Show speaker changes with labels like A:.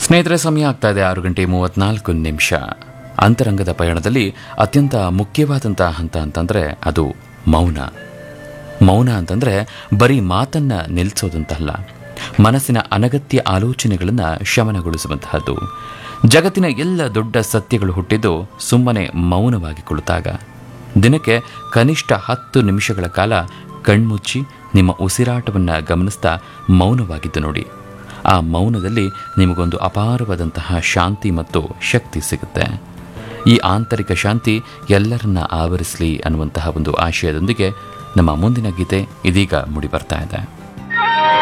A: ಸ್ನೇಹಿತರೆ ಸಮಯ ಆಗ್ತಾ ಇದೆ ಆರು ಗಂಟೆ ಮೂವತ್ನಾಲ್ಕು ನಿಮಿಷ ಅಂತರಂಗದ ಪಯಣದಲ್ಲಿ ಅತ್ಯಂತ ಮುಖ್ಯವಾದಂತಹ ಹಂತ ಅಂತಂದ್ರೆ ಅದು ಮೌನ ಮೌನ ಅಂತಂದ್ರೆ ಬರೀ ಮಾತನ್ನ ನಿಲ್ಲಿಸೋದಂತಲ್ಲ ಮನಸ್ಸಿನ ಅನಗತ್ಯ ಆಲೋಚನೆಗಳನ್ನು ಶಮನಗೊಳಿಸುವಂತಹದ್ದು ಜಗತ್ತಿನ ಎಲ್ಲ ದೊಡ್ಡ ಸತ್ಯಗಳು ಹುಟ್ಟಿದ್ದು ಸುಮ್ಮನೆ ಮೌನವಾಗಿ ಕುಳಿತಾಗ ದಿನಕ್ಕೆ ಕನಿಷ್ಠ ಹತ್ತು ನಿಮಿಷಗಳ ಕಾಲ ಕಣ್ಮುಚ್ಚಿ ನಿಮ್ಮ ಉಸಿರಾಟವನ್ನು ಗಮನಿಸ್ತಾ ಮೌನವಾಗಿದ್ದು ನೋಡಿ ಆ ಮೌನದಲ್ಲಿ ನಿಮಗೊಂದು ಅಪಾರವಾದಂತಹ ಶಾಂತಿ ಮತ್ತು ಶಕ್ತಿ ಸಿಗುತ್ತೆ ಈ ಆಂತರಿಕ ಶಾಂತಿ ಎಲ್ಲರನ್ನ ಆವರಿಸಲಿ ಅನ್ನುವಂತಹ ಒಂದು ಆಶಯದೊಂದಿಗೆ ನಮ್ಮ ಮುಂದಿನ ಗೀತೆ ಇದೀಗ ಮೂಡಿ ಬರ್ತಾ ಇದೆ